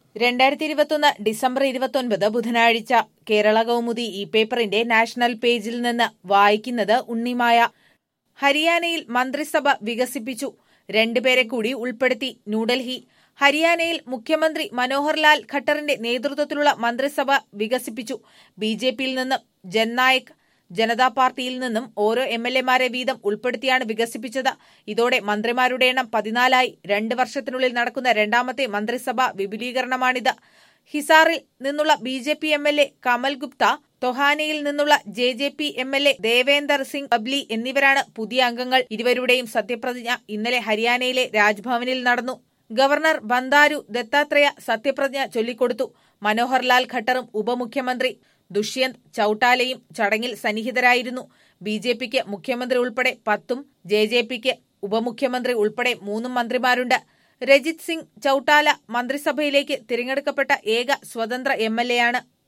രണ്ടായിരത്തി ഇരുപത്തൊന്ന് ഡിസംബർ ഇരുപത്തൊൻപത് ബുധനാഴ്ച കേരള കൗമുദി ഈ പേപ്പറിന്റെ നാഷണൽ പേജിൽ നിന്ന് വായിക്കുന്നത് ഉണ്ണിമായ ഹരിയാനയിൽ മന്ത്രിസഭ വികസിപ്പിച്ചു രണ്ടുപേരെ കൂടി ഉൾപ്പെടുത്തി ന്യൂഡൽഹി ഹരിയാനയിൽ മുഖ്യമന്ത്രി മനോഹർ ലാൽ ഖട്ടറിന്റെ നേതൃത്വത്തിലുള്ള മന്ത്രിസഭ വികസിപ്പിച്ചു ബി ജെ പിയിൽ നിന്നും ജൻനായക് ജനതാ പാർട്ടിയിൽ നിന്നും ഓരോ എം എൽ എമാരെ വീതം ഉൾപ്പെടുത്തിയാണ് വികസിപ്പിച്ചത് ഇതോടെ മന്ത്രിമാരുടെ എണ്ണം പതിനാലായി രണ്ട് വർഷത്തിനുള്ളിൽ നടക്കുന്ന രണ്ടാമത്തെ മന്ത്രിസഭാ വിപുലീകരണമാണിത് ഹിസാറിൽ നിന്നുള്ള B J P M L A Kamal Gupta തൊഹാനയിൽ നിന്നുള്ള J J P M L A Devender Singh Babli എന്നിവരാണ് പുതിയ അംഗങ്ങൾ ഇരുവരുടെയും സത്യപ്രതിജ്ഞ ഇന്നലെ ഹരിയാനയിലെ രാജ്ഭവനിൽ നടന്നു ഗവർണർ ബന്ദാരു ദത്താത്രേയ സത്യപ്രതിജ്ഞ ചൊല്ലിക്കൊടുത്തു മനോഹർ ലാൽ ഖട്ടറും ഉപമുഖ്യമന്ത്രി ദുഷ്യന്ത് ചൌട്ടാലയും ചടങ്ങിൽ സന്നിഹിതരായിരുന്നു ബി ജെ പിക്ക് മുഖ്യമന്ത്രി ഉൾപ്പെടെ പത്തും ജെ ജെ പിക്ക് ഉപമുഖ്യമന്ത്രി ഉൾപ്പെടെ മൂന്നും മന്ത്രിമാരുണ്ട് രജിത് സിംഗ് ചൌട്ടാല മന്ത്രിസഭയിലേക്ക് തിരഞ്ഞെടുക്കപ്പെട്ട ഏക സ്വതന്ത്ര എം എൽ എയാണ്